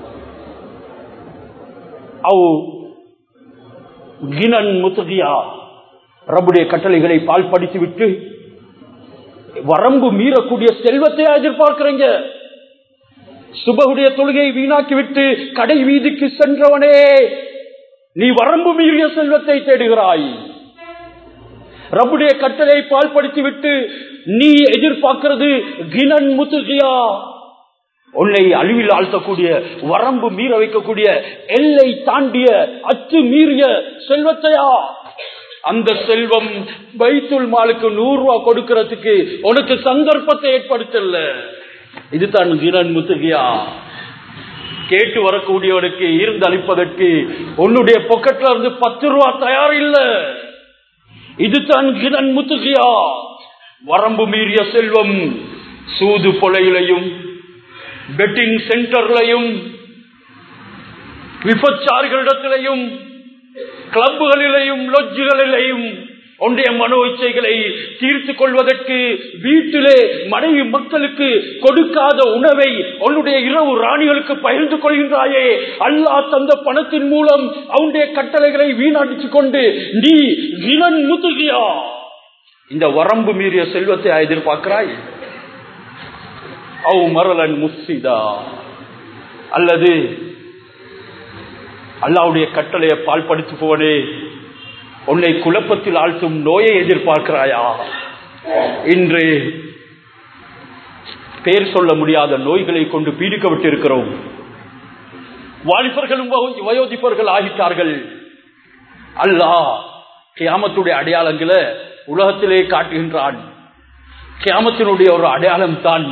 அவ் கினன் முத்துகியா ரப்புடைய கட்டளைகளை பால் படித்து விட்டு வரம்பு மீறக்கூடிய செல்வத்தை எதிர்பார்க்கிறீங்க சுபகுடைய தொழுகையை வீணாக்கி விட்டு கடை வீதிக்கு சென்றவனே நீ வரம்பு மீறிய செல்வத்தை தேடுகிறாய் ரப்புடைய கட்டளை பால்படுத்தி விட்டு நீ எதிர்பார்க்கிறது கினன் முத்துகியா உன்னை அழிவில் ஆழ்த்தக்கூடிய வரம்பு மீற வைக்கக்கூடிய எல்லை தாண்டிய அச்சு மீறிய செல்வத்தையா அந்த செல்வம் பைத்துல் மாலுக்கு நூறு ரூபாய் கொடுக்கிறதுக்கு உனக்கு சந்தர்ப்பத்தை ஏற்படுத்தல இதுதான் கிரண் முத்துகியா கேட்டு வரக்கூடியவனுக்கு இருந்து அளிப்பதற்கு உன்னுடைய பொக்கெட்ல இருந்து பத்து ரூபா தயார் இல்ல இதுதான் கிரண் முத்துகியா வரம்பு மீறிய செல்வம் சூது பொலையிலையும் பெட்டிங் சென்டர்லையும் விபச்சாரிகளிடத்திலையும் கிளப்புகளிலேயும் லொஜ்ஜுகளிலேயும் உன்னுடைய மனோ இச்சைகளை தீர்த்து கொள்வதற்கு வீட்டிலே மனைவி மக்களுக்கு கொடுக்காத உணவை உன்னுடைய இரவு ராணிகளுக்கு பகிர்ந்து கொள்கின்றாயே அல்லாஹ் தந்த பணத்தின் மூலம் அவனுடைய கட்டளைகளை வீணடித்துக் கொண்டு நீ இனன் முதுகியா இந்த வரம்பு மீறிய செல்வத்தை எதிர்பார்க்கிறாய் அவ் மரலன் முஸ்ஸிதா அல்லது அல்லாவுடைய கட்டளையை பால்படுத்தி போனே உன்னை குழப்பத்தில் ஆழ்த்தும் நோயை எதிர்பார்க்கிறாயா இன்று பேர் சொல்ல முடியாத நோய்களை கொண்டு பீடிக்கப்பட்டிருக்கிறோம் வாலிபர்களும் வயோதிப்பர்கள் ஆகிட்டார்கள் அல்லாஹ் கியாமத்துடைய அடையாளங்களை உலகத்திலே காட்டுகின்றான் கியாமத்தினுடைய ஒரு அடையாளம் தான்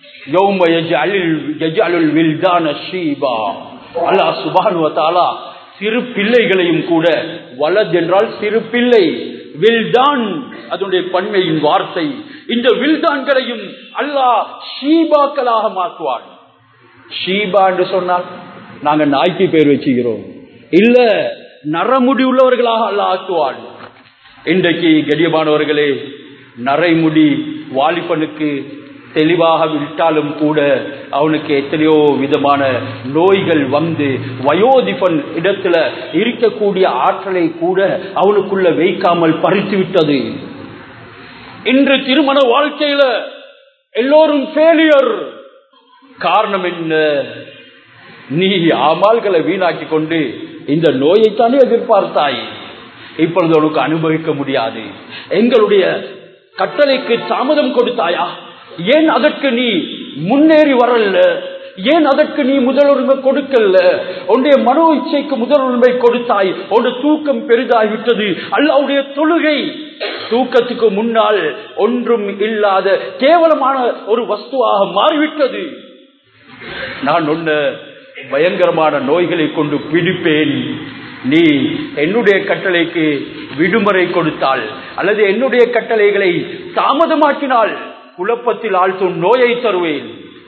அல்லாஹ் சுபானுவத்தாலா சிறு பிள்ளைகளையும் கூட வலது என்றால் சிறு பிள்ளை வில்தான் அதனுடைய பன்மையின் வார்த்தை இந்த வில்தான்களையும் அல்லாஹ் ஷீபாக்களாக மாற்றுவான் ஷீபா என்று சொன்னால் நாங்க நாய்க்கு பேர் வச்சுக்கிறோம் இல்ல நரமுடி உள்ளவர்களாக அல்லாஹ் ஆக்குவான் இன்றைக்கு கடியமானவர்களே நரைமுடி வாலிபனுக்கு தெளிவாக விட்டாலும் கூட அவனுக்கு எத்தனையோ விதமான நோய்கள் வந்து வயோதிபன் இடத்துல இருக்கக்கூடிய ஆற்றலை கூட அவனுக்குள்ள வைக்காமல் பறித்து விட்டது இன்று திருமண வாழ்க்கையில எல்லோரும் ஃபெயிலியர் காரணம் என்ன நீ அமால்களை வீணாக்கி கொண்டு இந்த நோயைத்தானே எதிர்பார்த்தாய் இப்பொழுது உனக்கு அனுபவிக்க முடியாது எங்களுடைய கட்டளைக்கு தாமதம் கொடுத்தாயா ஏன் அதற்கு நீ முன்னேறி வரல ஏன் அதற்கு நீ முதலுரிமை கொடுக்கல உன்னுடைய மனோ இச்சைக்கு முதலுரிமை கொடுத்தாய் உன்னுடைய தூக்கம் பெரிதாகிவிட்டது அல்லாவுடைய தொழுகை தூக்கத்துக்கு முன்னால் ஒன்றும் இல்லாத கேவலமான ஒரு வஸ்துவாக மாறிவிட்டது நான் ஒன்ன பயங்கரமான நோய்களை கொண்டு பிடிப்பேன் நீ என்னுடைய கட்டளைக்கு விடுமுறை கொடுத்தால் அல்லது என்னுடைய கட்டளைகளை தாமதமாக்கினால் குழப்பத்தில் ஆழ்த்தும் நோயை தருவேன்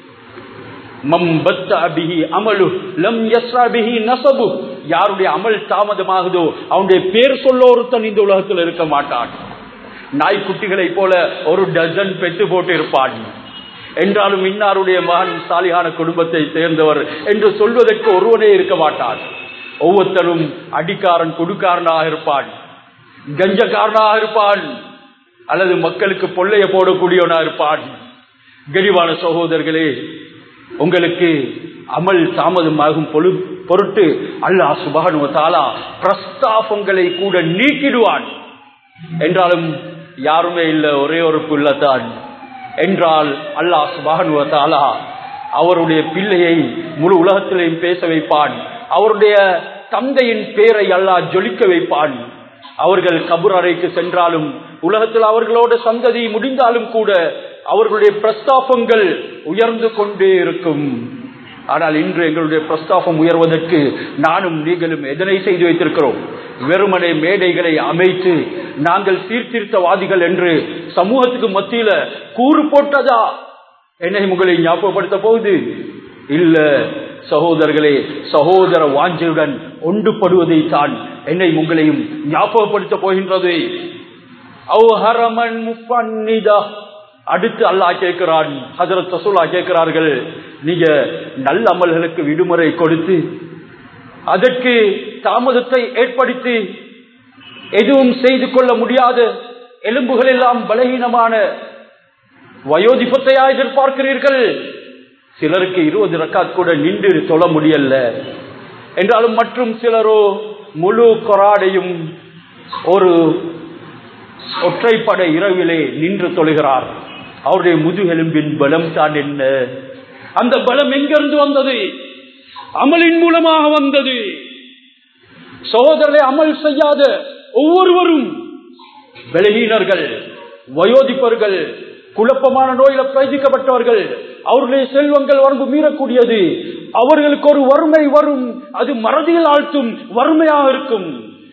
யாருடைய அமல் தாமதமாகுதோ அவனுடைய பேர் சொல்ல ஒருத்தன் இந்த உலகத்தில் இருக்க மாட்டான் நாய்க்குட்டிகளை போல ஒரு டசன் பெற்று போட்டு இருப்பான் என்றாலும் இன்னாருடைய மகன் சாலியான குடும்பத்தை சேர்ந்தவர் என்று சொல்வதற்கு ஒருவனே இருக்க மாட்டான் ஒவ்வொருத்தரும் அடிக்காரன் குடுக்காரனாக இருப்பான் கஞ்சக்காரனாக இருப்பான் அல்லது மக்களுக்கு பொல்லைய போடக்கூடியவனா இருப்பான் கெடிவான சகோதரர்களே உங்களுக்கு அமல் தாமதமாகும் பொழு பொருட்டு அல்லாஹ் சுபானுவத்தாலா பிரஸ்தாபங்களை கூட நீக்கிடுவான் என்றாலும் யாருமே இல்லை ஒரே ஒரு புள்ளத்தான் என்றால் அல்லாஹ் சுபானுவத்தாலா அவருடைய பிள்ளையை முழு உலகத்திலையும் பேச வைப்பான் அவருடைய தந்தையின் பேரை அல்லாஹ் ஜொலிக்க வைப்பான் அவர்கள் கபுர் அறைக்கு சென்றாலும் உலகத்தில் அவர்களோட சந்ததி முடிந்தாலும் கூட அவர்களுடைய பிரஸ்தாபங்கள் உயர்ந்து கொண்டே இருக்கும் ஆனால் இன்று எங்களுடைய பிரஸ்தாபம் உயர்வதற்கு நானும் நீங்களும் எதனை செய்து வைத்திருக்கிறோம் வெறுமனை மேடைகளை அமைத்து நாங்கள் சீர்திருத்தவாதிகள் என்று சமூகத்துக்கு மத்தியில கூறு போட்டதா என்னை உங்களை ஞாபகப்படுத்த போகுது இல்ல சகோதரர்களே சகோதர வாஞ்சையுடன் ஒன்றுபடுவதை தான் என்னை உங்களையும் ஞாபகப்படுத்த போகின்றது அடுத்து அல்லாஹ் கேட்கிறான் ஹசரத் ரசூலா கேட்கிறார்கள் நீங்க நல்ல அமல்களுக்கு விடுமுறை கொடுத்து அதற்கு தாமதத்தை ஏற்படுத்தி எதுவும் செய்து கொள்ள முடியாத எலும்புகள் எல்லாம் பலகீனமான வயோதிபத்தையா எதிர்பார்க்கிறீர்கள் சிலருக்கு இருபது ரக்காத் கூட நின்று தொழ முடியல என்றாலும் மற்றும் சிலரோ முழு கொராடையும் ஒரு ஒற்றைப்படை இரவிலே நின்று தொழுகிறார் அவருடைய முதுகெலும்பின் பலம் தான் என்ன அந்த பலம் எங்கிருந்து வந்தது அமலின் மூலமாக வந்தது சகோதரரை அமல் செய்யாத ஒவ்வொருவரும் பலகீனர்கள் வயோதிப்பர்கள் குழப்பமான நோயில பிரயோஜிக்கப்பட்டவர்கள் அவருடைய செல்வங்கள் வரம்பு மீறக்கூடியது அவர்களுக்கு ஒரு வறுமை வரும் அது மறதியில் ஆழ்த்தும் வறுமையாக இருக்கும்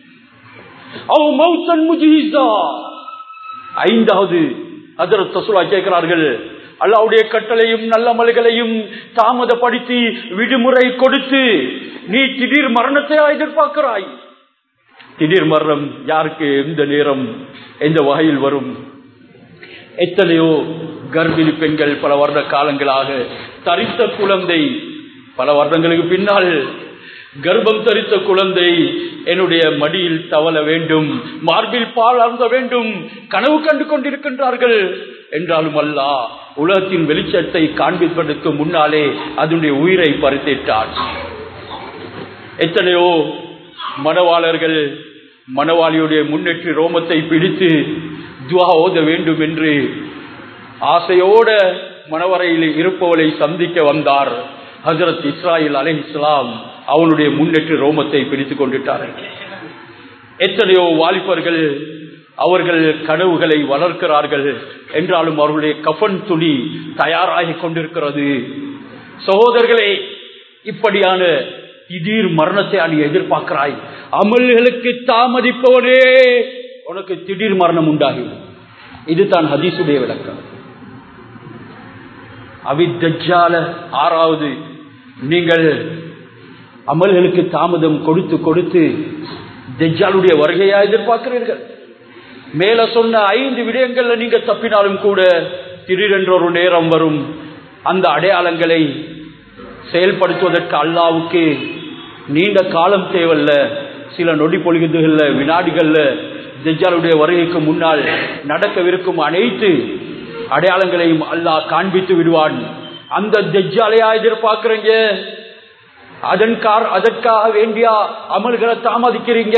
ஐந்தாவது அதர் தசுலா கேட்கிறார்கள் அல்லாவுடைய கட்டளையும் நல்ல மலைகளையும் தாமதப்படுத்தி விடுமுறை கொடுத்து நீ திடீர் மரணத்தை எதிர்பார்க்கிறாய் திடீர் மரணம் யாருக்கு எந்த நேரம் எந்த வகையில் வரும் எத்தனையோ கர்ப்பிணி பெண்கள் பல வருட காலங்களாக தரித்த குழந்தை பல வருடங்களுக்கு பின்னால் கர்ப்பம் தரித்த குழந்தை என்னுடைய மடியில் தவள வேண்டும் மார்பில் பால் அருந்த வேண்டும் கனவு கண்டு கொண்டிருக்கின்றார்கள் என்றாலும் அல்ல உலகத்தின் வெளிச்சத்தை காண்பிப்பதற்கு முன்னாலே அதனுடைய உயிரை பறித்திட்டார் எத்தனையோ மனவாளர்கள் மனவாளியுடைய முன்னேற்றி ரோமத்தை பிடித்து துவா ஓத வேண்டும் என்று ஆசையோட மணவரையில் இருப்பவளை சந்திக்க வந்தார் ஹசரத் இஸ்ராயில் அலை இஸ்லாம் அவனுடைய முன்னேற்று ரோமத்தை பிடித்துக் கொண்டுட்டார்கள் எத்தனையோ வாலிபர்கள் அவர்கள் கனவுகளை வளர்க்கிறார்கள் என்றாலும் அவர்களுடைய கஃபன் துணி தயாராகி கொண்டிருக்கிறது சகோதரர்களே இப்படியான திடீர் மரணத்தை நீ எதிர்பார்க்கிறாய் அமல்களுக்கு தாமதிப்பவனே உனக்கு திடீர் மரணம் உண்டாகி இதுதான் ஹதீசுடைய விளக்கம் அவித்தஜால ஆறாவது நீங்கள் அமல்களுக்கு தாமதம் கொடுத்து கொடுத்து தஜ்ஜாலுடைய வருகையா எதிர்பார்க்கிறீர்கள் மேல சொன்ன ஐந்து விடயங்கள்ல நீங்க தப்பினாலும் கூட திடீரென்ற ஒரு நேரம் வரும் அந்த அடையாளங்களை செயல்படுத்துவதற்கு அல்லாவுக்கு நீண்ட காலம் தேவையில்ல சில நொடி பொழுதுகள்ல வினாடிகள்ல தஜ்ஜாலுடைய வருகைக்கு முன்னால் நடக்கவிருக்கும் அனைத்து அடையாளங்களையும் அல்லாஹ் காண்பித்து விடுவான் அந்த தஜ்ஜாலையா எதிர்பார்க்கிறீங்க அதன் கார் அதற்காக வேண்டிய அமல்களை தாமதிக்கிறீங்க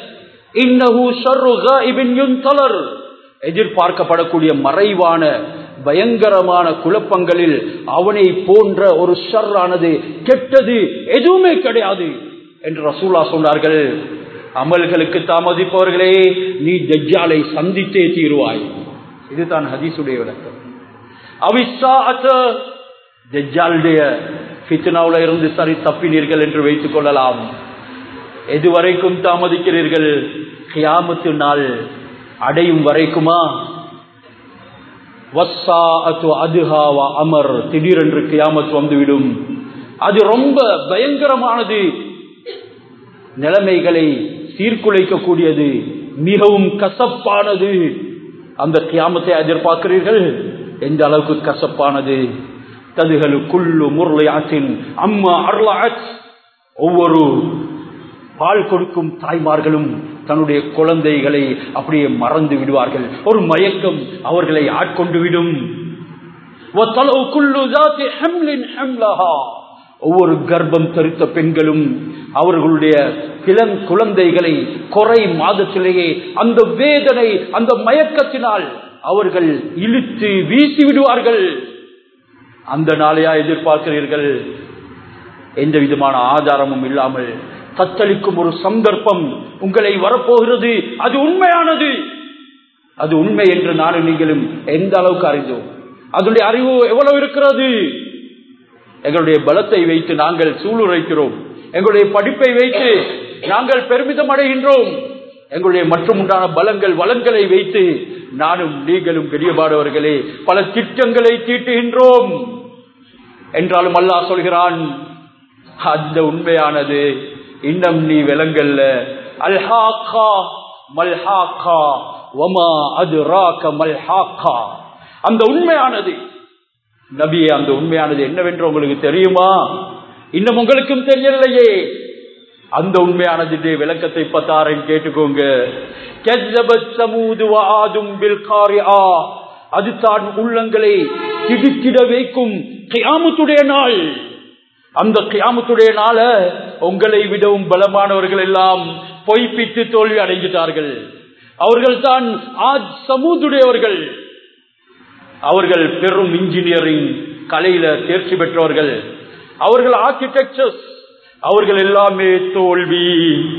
இன்னஹு ஷர்ரு காயிபின் யுன்தலர் எதிர்பார்க்கப்படக்கூடிய மறைவான பயங்கரமான குழப்பங்களில் அவனை போன்ற ஒரு ஷர்ரானது கெட்டது எதுவுமே கிடையாது என்று ரசூலா சொன்னார்கள் அமல்களுக்கு தாமதிப்பவர்களே நீ தஜ்ஜாலை சந்தித்தே தீருவாய் இதுதான் ஹதீசுடைய விளக்கம் அவிசாத்த தஜ்ஜாலுடைய ஃபித்னாவுல இருந்து சரி தப்பினீர்கள் என்று வைத்துக் கொள்ளலாம் எதுவரைக்கும் தாமதிக்கிறீர்கள் கியாமத்து நாள் அடையும் வரைக்குமா வஸ்ஸாஅத்து அதுஹாவா அமர் திடீரென்று கியாமத் வந்துவிடும் அது ரொம்ப பயங்கரமானது நிலைமைகளை சீர்குலைக்கக்கூடியது மிகவும் கசப்பானது அந்த கியாமத்தை எதிர்பார்க்கிறீர்கள் எந்த அளவுக்கு கசப்பானது ததுகலு குள்ளு முர்லையாற்றின் அம்மா அருளாச் ஒவ்வொரு பால் கொடுக்கும் தாய்மார்களும் தன்னுடைய குழந்தைகளை அப்படியே மறந்து விடுவார்கள் ஒரு மயக்கம் அவர்களை ஆட்கொண்டு விடும் وَطَلَعُ كُلُّ ذَاتِ حَمْلٍ حَمْلَهَا. ஒவ்வொரு கர்ப்பம் தரித்த பெண்களும் அவர்களுடைய கிளம் குழந்தைகளை குறை மாதத்திலேயே அந்த வேதனை அந்த மயக்கத்தினால் அவர்கள் இழுத்து வீசி விடுவார்கள் அந்த நாளையா எதிர்பார்க்கிறீர்கள் எந்த விதமான ஆதாரமும் இல்லாமல் தத்தளிக்கும் ஒரு சந்தர்ப்பம் உங்களை வரப்போகிறது அது உண்மையானது அது உண்மை என்று நானும் நீங்களும் எந்த அளவுக்கு அறிந்தோம் அதனுடைய அறிவு எவ்வளவு இருக்கிறது எங்களுடைய பலத்தை வைத்து நாங்கள் சூளுரைக்கிறோம் எங்களுடைய படிப்பை வைத்து நாங்கள் பெருமிதம் அடைகின்றோம் எங்களுடைய மற்றும் உண்டான பலங்கள் வளங்களை வைத்து நானும் நீங்களும் பெரியபாடவர்களே பல திட்டங்களை தீட்டுகின்றோம் என்றாலும் அல்லாஹ் சொல்கிறான் அந்த உண்மையானது இன்னும் நீ விலங்கல்ல அல்ஹாக்கா மல்ஹாக்கா வமா அது ராக்க மல்ஹாக்கா அந்த உண்மையானது நபியே அந்த உண்மையானது என்னவென்று உங்களுக்கு தெரியுமா இன்னும் உங்களுக்கும் தெரியலையே அந்த உண்மையானது விளக்கத்தை பத்தாரன் கேட்டுக்கோங்க கெஜபத் சமூது வாதும் பில்காரிஆ அது தான் உள்ளங்களை திடுக்கிட வைக்கும் கியாமத்துடைய நாள் அந்த கியாமத்துடைய நாள உங்களை விடவும் பலமானவர்கள் எல்லாம் பொய்ப்பித்து தோல்வி அடைஞ்சிட்டார்கள் அவர்கள் தான் ஆஜ் சமூதுடையவர்கள் அவர்கள் பெரும் இன்ஜினியரிங் கலையில தேர்ச்சி பெற்றவர்கள் அவர்கள் ஆர்கிடெக்சர்ஸ் அவர்கள் எல்லாமே தோல்வி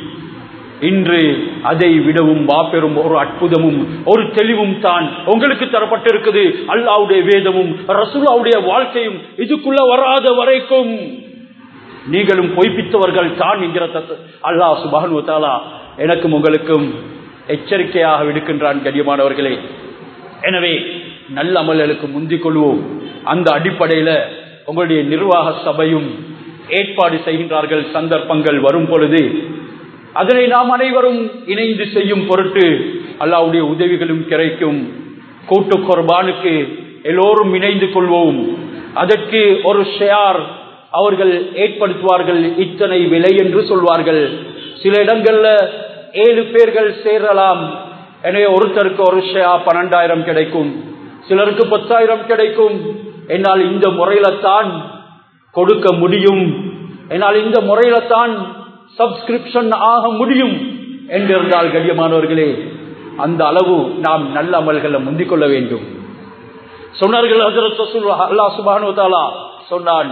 இன்று அதை விடவும் மாபெரும் ஒரு அற்புதமும் ஒரு தெளிவும் தான் உங்களுக்கு தரப்பட்டிருக்குது அல்லாவுடைய வேதமும் ரசூலாவுடைய வாழ்க்கையும் இதுக்குள்ள வராத வரைக்கும் நீங்களும் பொய்ப்பித்தவர்கள் தான் என்கிற அல்லாஹ் சுபானு தாலா எனக்கும் உங்களுக்கும் எச்சரிக்கையாக விடுக்கின்றான் கண்ணியமானவர்களே எனவே நல்ல அமல்களுக்கு முந்திக் கொள்வோம் அந்த அடிப்படையில உங்களுடைய நிர்வாக சபையும் ஏற்பாடு செய்கின்றார்கள் சந்தர்ப்பங்கள் வரும் பொழுது அதனை நாம் அனைவரும் இணைந்து செய்யும் பொருட்டு அல்லாவுடைய உதவிகளும் கிடைக்கும் கூட்டு குர்பானுக்கு எல்லோரும் இணைந்து கொள்வோம் அதற்கு ஒரு ஷேர் அவர்கள் ஏற்படுத்துவார்கள் இத்தனை விலை என்று சொல்வார்கள் சில இடங்கள்ல ஏழு பேர்கள் சேரலாம் எனவே ஒருத்தருக்கு ஒரு ஷேயா பன்னெண்டாயிரம் கிடைக்கும் சிலருக்கு பத்தாயிரம் கிடைக்கும் என்னால் இந்த முறையில தான் கொடுக்க முடியும் என்னால் இந்த முறையில தான் சப்ஸ்கிரிப்ஷன் ஆக முடியும் என்றிருந்தால் கடியமானவர்களே அந்த அளவு நாம் நல்ல அமல்களை முந்திக் கொள்ள வேண்டும் சொன்னார்கள் அல்லா சுபானு தாலா சொன்னான்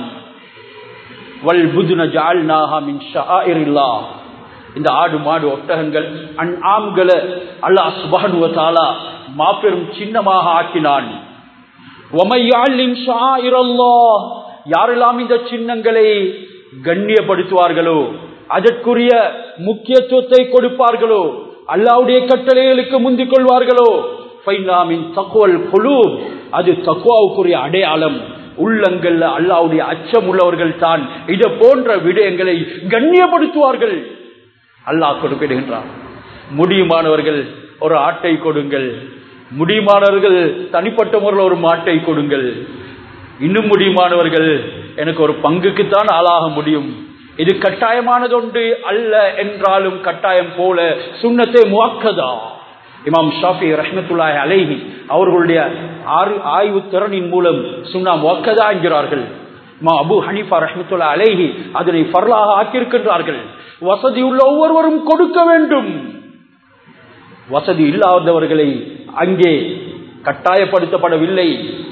வல் புதுன ஜால் மின் ஷாயிரில்லா இந்த ஆடு மாடு ஒட்டகங்கள் அன் ஆம்களை அல்லாஹ் சுபானுவ தாலா மாபெரும் சின்னமாக ஆக்கினான் யாரெல்லாம் இந்த சின்னங்களை கண்ணியப்படுத்துவார்களோ அதற்குரிய முக்கியத்துவத்தை கொடுப்பார்களோ அல்லாவுடைய கட்டளைகளுக்கு முந்திக் கொள்வார்களோ தக்குவல் குழு அது தக்குவாவுக்குரிய அடையாளம் உள்ளங்கள்ல அல்லாவுடைய அச்சம் உள்ளவர்கள் தான் இதை போன்ற விடயங்களை கண்ணியப்படுத்துவார்கள் அல்லாஹ் கொடுப்பிடுகின்றான் முடியுமானவர்கள் ஒரு ஆட்டை கொடுங்கள் முடியுமானவர்கள் தனிப்பட்ட முறையில் ஒரு மாட்டை கொடுங்கள் இன்னும் முடியுமானவர்கள் எனக்கு ஒரு பங்குக்குத்தான் ஆளாக முடியும் இது கட்டாயமானதொன்று அல்ல என்றாலும் கட்டாயம் போல சுண்ணத்தை முவாக்கதா இமாம் ஷாஃபி ரஹ்மத்துல்லாஹி அலைஹி அவர்களுடைய ஆய்வு திறனின் மூலம் சுண்ணா முவாக்கதா என்கிறார்கள் அபு ஹனீஃபா ரஹ்மத்துல்லா அலைஹி அதனை பரலாக ஆக்கியிருக்கின்றார்கள் வசதி உள்ள ஒவ்வொருவரும் கொடுக்க வேண்டும் வசதி இல்லாதவர்களை அங்கே கட்டாயப்படுத்தப்படவில்லை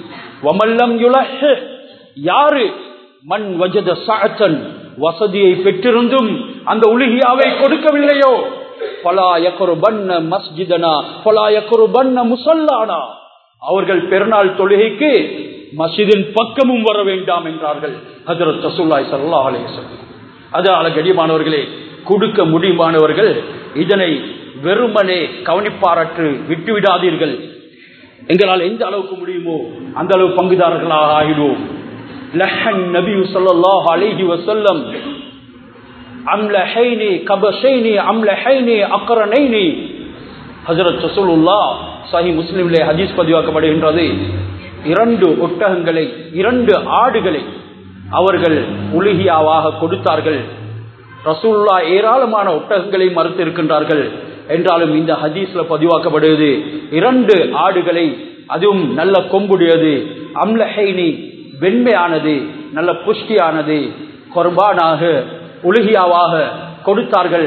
வமல்லம் யுலஹ் யாரு மண் வஜத சாத்தன் வசதியை பெற்றிருந்தும் அந்த உலுகியாவை கொடுக்கவில்லையோ பலாயக்கொரு பன்ன மஸ்ஜிதனா பலாயக்கொரு பன்ன முசல்லானா அவர்கள் பெருநாள் தொழுகைக்கு மசிதின் பக்கமும் வர வேண்டாம் என்றார்கள் ஹஜரத் ரசூல்லாய் சல்லா அலேசன் அதனால கடிமானவர்களே கொடுக்க முடியுமானவர்கள் இதனை வெறுமனே கவனிப்பாரற்று விட்டுவிடாதீர்கள் எங்களால் எந்த அளவுக்கு முடியுமோ அந்த அளவு பங்குதாரர்களாக ஆகிடுவோம் லஹன் நபி ஸல்லல்லாஹு அலைஹி வஸல்லம் அம்லஹைனி கபஷைனி அம்லஹைனி அக்ரனைனி ஹஜரத் ரசூலுல்லாஹ் சஹி முஸ்லிமிலே ஹதீஸ் பதிவாக்கப்படுகின்றது இரண்டு ஒட்டகங்களை இரண்டு ஆடுகளை அவர்கள் உலுகியாவாக கொடுத்தார்கள் ரசூல்லா ஏராளமான ஒட்டகங்களை மறுத்திருக்கின்றார்கள் என்றாலும் இந்த ஹதீஸ்ல பதிவாக்கப்படுவது இரண்டு ஆடுகளை அதுவும் நல்ல கொம்புடையது அம்லஹைனி வெண்மையானது நல்ல புஷ்டியானது கொர்பானாக உலுகியாவாக கொடுத்தார்கள்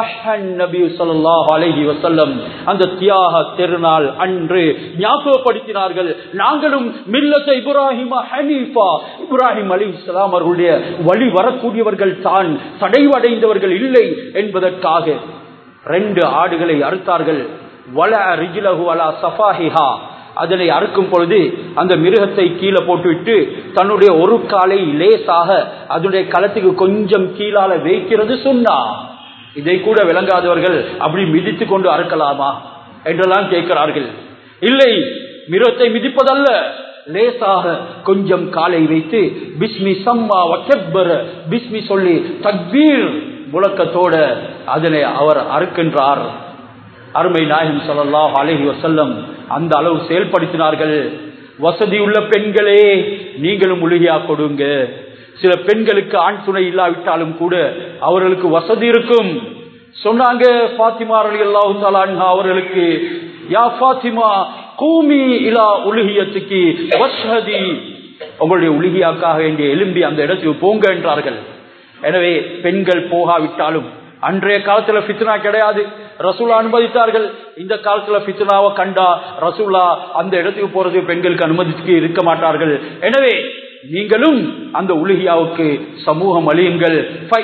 அந்த தியாக திருநாள் அன்று ஞாபகப்படுத்தினார்கள் நாங்களும் மில்லத்தை இப்ராஹிம் ஹனீஃபா இப்ராஹிம் அலி இஸ்லாம் அவர்களுடைய வழி வரக்கூடியவர்கள் தான் தடைவடைந்தவர்கள் இல்லை என்பதற்காக ரெண்டு ஆடுகளை அறுத்தார்கள் வல ரிஜிலகு அலா சஃபாஹிஹா அதனை அறுக்கும் பொழுது அந்த மிருகத்தை கீழே போட்டுவிட்டு தன்னுடைய ஒரு காலை லேசாக அதனுடைய களத்துக்கு கொஞ்சம் கீழால வைக்கிறது சொன்னா இதை கூட விளங்காதவர்கள் அப்படி மிதித்து கொண்டு அறுக்கலாமா என்றெல்லாம் கேட்கிறார்கள் இல்லை மிருகத்தை மிதிப்பதல்ல லேசாக கொஞ்சம் காலை வைத்து பிஸ்மி சம்மா வக்கபர் பிஸ்மி சொல்லி தக்பீர் முழக்கத்தோட அதனை அவர் அறுக்கின்றார் அருமை நாயகம் சொல்லலாம் அலஹி வசல்லம் அந்த அளவு செயல்படுத்தினார்கள் வசதி உள்ள பெண்களே நீங்களும் உலகியா கொடுங்க சில பெண்களுக்கு ஆண் துணை இல்லாவிட்டாலும் கூட அவர்களுக்கு வசதி இருக்கும் சொன்னாங்க பாத்திமா அலி அல்லாஹு அவர்களுக்கு யா பாத்திமா கூமி இலா உலகியத்துக்கு வசதி உங்களுடைய உலகியாக்காக வேண்டிய எலும்பி அந்த இடத்துக்கு போங்க என்றார்கள் எனவே பெண்கள் போகாவிட்டாலும் அன்றைய காலத்துல பித்னா கிடையாது ரசூலா அனுமதித்தார்கள் இந்த காலத்துல பித்னாவை கண்டா ரசூலா அந்த இடத்துக்கு போறது பெண்களுக்கு அனுமதிக்கு இருக்க மாட்டார்கள் எனவே நீங்களும் அந்த உலகியாவுக்கு சமூகம் அழியுங்கள்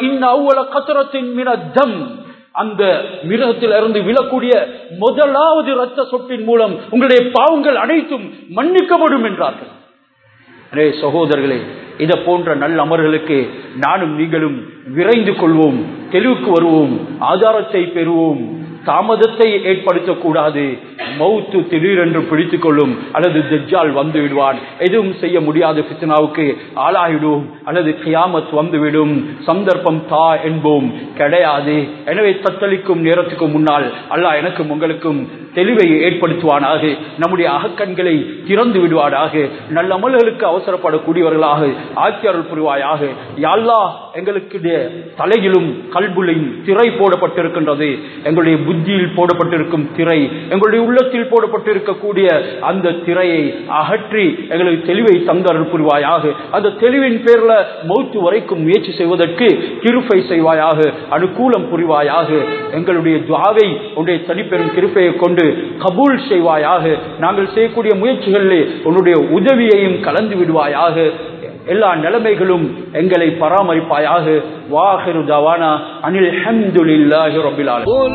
அந்த மிருகத்தில் இருந்து விழக்கூடிய முதலாவது ரத்த சொட்டின் மூலம் உங்களுடைய பாவங்கள் அனைத்தும் மன்னிக்கப்படும் என்றார்கள் ரே சகோதரர்களே இதை போன்ற நல்ல அமர்களுக்கு நானும் நீங்களும் விரைந்து கொள்வோம் தெளிவுக்கு வருவோம் ஆதாரத்தை பெறுவோம் தாமதத்தை ஏற்படுத்தக்கூடாது மவுத்து திடீரென்று பிடித்துக் கொள்ளும் அல்லது தஜ்ஜால் வந்து விடுவான் எதுவும் செய்ய முடியாத பித்னாவுக்கு ஆளாகிடும் அல்லது கியாமத் வந்துவிடும் சந்தர்ப்பம் தா என்போம் கிடையாது எனவே தத்தளிக்கும் நேரத்துக்கு முன்னால் அல்லாஹ் எனக்கும் உங்களுக்கும் தெளிவை ஏற்படுத்துவானாக நம்முடைய அகக்கண்களை திறந்து விடுவானாக நல்ல அமல்களுக்கு அவசரப்படக்கூடியவர்களாக ஆக்கியருள் புரிவாயாக யாழ்லா எங்களுக்கு தலையிலும் கல்புலையும் திரை போடப்பட்டிருக்கின்றது எங்களுடைய புத்தியில் போடப்பட்டிருக்கும் திரை எங்களுடைய உள்ளத்தில் போடப்பட்டிருக்கக்கூடிய அந்த திரையை அகற்றி எங்களுக்கு தெளிவை தந்தருள் புரிவாயாக அந்த தெளிவின் பேர்ல மௌத்து வரைக்கும் முயற்சி செய்வதற்கு கிருப்பை செய்வாயாக அனுகூலம் புரிவாயாக எங்களுடைய துவாவை உன்னுடைய தனிப்பெரும் கிருப்பையை கொண்டு கபூல் செய்வாயாக நாங்கள் செய்யக்கூடிய முயற்சிகளிலே உன்னுடைய உதவியையும் கலந்து விடுவாயாக எல்லா நிலைமைகளும் எங்களை பராமரிப்பாயாக வாஹிரு தவானா அனில் ஹம்துலில்லாஹி ரப்பில்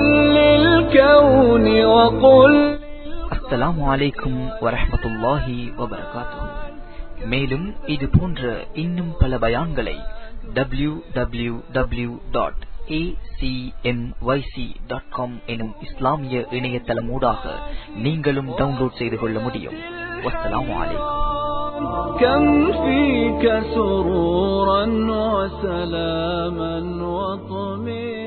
அஸ்ஸலாமு அலைக்கும் வரஹ்மத்துல்லாஹி வபரகாத்துஹு மேலும் இது போன்ற இன்னும் பல பயான்களை W W W dot acmyc.com எனும் இஸ்லாமிய இணையதளமூடாக நீங்களும் டவுன்லோட் செய்து கொள்ள முடியும் வஸ்ஸலாமு அலைக்கும் كم فيك سرورا وسلاما وطمئنا